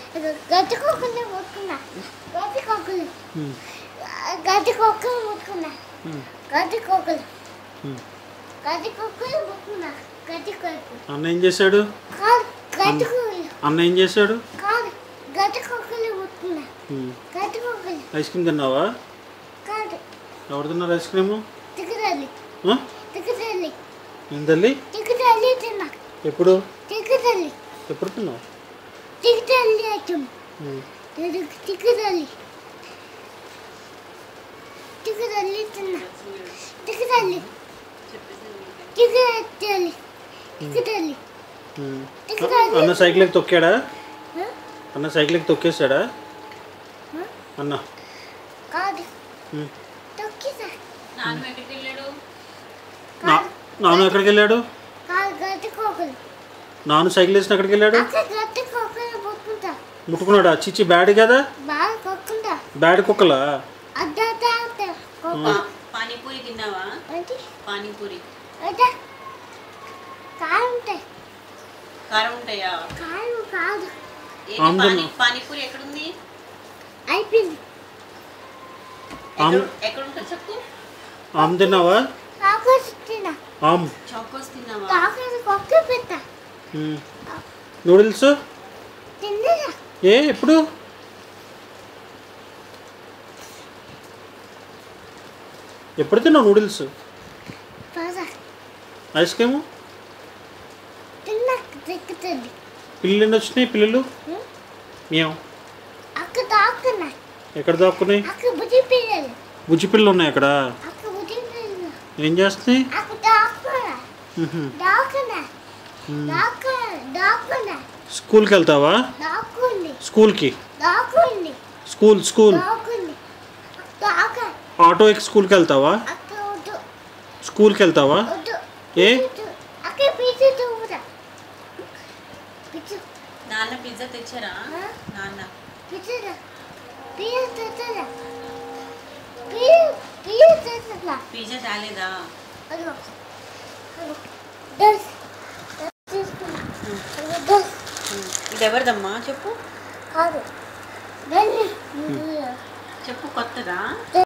గడ్డి కుక్కలు ముట్టుకున్నా గడ్డి కుక్కలు ఉమ్, గడ్డి కుక్కలు ముట్టుకున్నా ఉమ్, గడ్డి కుక్కలు ఉమ్. గడ్డి కుక్కలు ముట్టుకున్నా గడ్డి కుక్కలు అన్న ఏం చేశాడు కాదు గడ్డి కుక్కలు అన్న ఏం చేశాడు కాదు గడ్డి కుక్కలు ముట్టుకున్నా ఉమ్, గడ్డి కుక్కలు ఐస్ క్రీమ్ తిన్నావా కాదు ఎవరు తిన్నారు ఐస్ క్రీము దిగుదల్లి ఆ? దిగుదల్లి ఏం తల్లి దిగుదల్లి తిన్నా ఎప్పుడు దిగుదల్లి ఎప్పుడు తిన్నావు దిగుదల్లి అచ్చం ఉమ్, దిగుదల్లి దిగుదల్లి తిన్నా దిగుదల్లి దిగుదల్లి దిగుదల్లి ఉమ్. దిగుదల్లి అన్న సైకిల్ ఎక్కి తొక్కాడా అన్న సైకిల్ ఎక్కి తొక్కేశాడా అన్న కాదు ఉమ్. తొక్కిసా నాన్న ఎక్కడికి వెళ్ళాడు నా- నాన్న ఎక్కడికి వెళ్ళాడు కాదు గడ్డి కోకలు నాన్న సైకిల్ వేసిన ఎక్కడికి వెళ్ళాడు అక్కడ గడ్డి కోకలు ముట్టుకుంటా ముట్టుకున్నాడా చిచ్చి బ్యాడ్ కదా బాగా కొట్టుకుంటా బ్యాడ్ కుక్కలా అడ్డా కోక పా- పానీపూరి తిన్నావా ఏంటి పానీపూరి అడ్డా కారం ఉంటాయి కారం ఉంటాయా కారం కాదు ఏంటి ఆమ్దం. పానీ పానీపూరి ఎక్కడుంది అయిపోయింది ఆమ్. ఎక్కడ ఎక్కడ ఉంటుంది చెప్పు ఆమ్ తిన్నావా కాకోసి తిన్నా ఆమ్ చాకోస్ తిన్నావా కాకోసి కుక్క పెట్టా ఉమ్. నూడిల్స్ తిన్నదా ఏ ఎప్పుడు ఎప్పుడు తిన్నావు నూడిల్స్ పద ఐస్ క్రీము తిన్నా దిక్కుతుంది పిల్లలు ఎన్ని వచ్చినాయి పిల్లలు మేము అక్కడ దాక్కున్నా ఎక్కడ దాక్కున్నాయి అక్కడ బుద్ధి పిల్లలు బుజ్జి పిల్లలు ఉన్నాయి అక్కడ అక్కడ బుద్ధి పిల్లలు ఏం చేస్తున్నాయి అక్కడ దాక్కున్నా ఉహు. దాక్కున్నా ఉమ్. దాక్కు దాక్కున్నా స్కూల్కి వెళ్తావా దాక్కుంది స్కూల్కి దాక్కుంది స్కూల్ స్కూల్ దాక్కుంది దాక ఆటో ఎక్కి స్కూల్కి వెళ్తావా అక్కడ వద్దు స్కూల్కి వెళ్తావా వద్దు ఏ? పిచ్చు. అక్కడ పిచ్చు చూపుతా పిచ్చు నాన్న పిజ్జా తెచ్చారా ఆ? నాన్న పిచ్చుదా పిచ్చు తెచ్చదా పిచ్చు పిచ్చు తెచ్చదా పిజ్జా తేలేదా అదిగో అదిగో దస్ దస్ తీసుకున్నా అదిగో దస్ ఇది ఎవరిదమ్మా చెప్పు కాదు దాన్ని చెప్పు కొత్తదా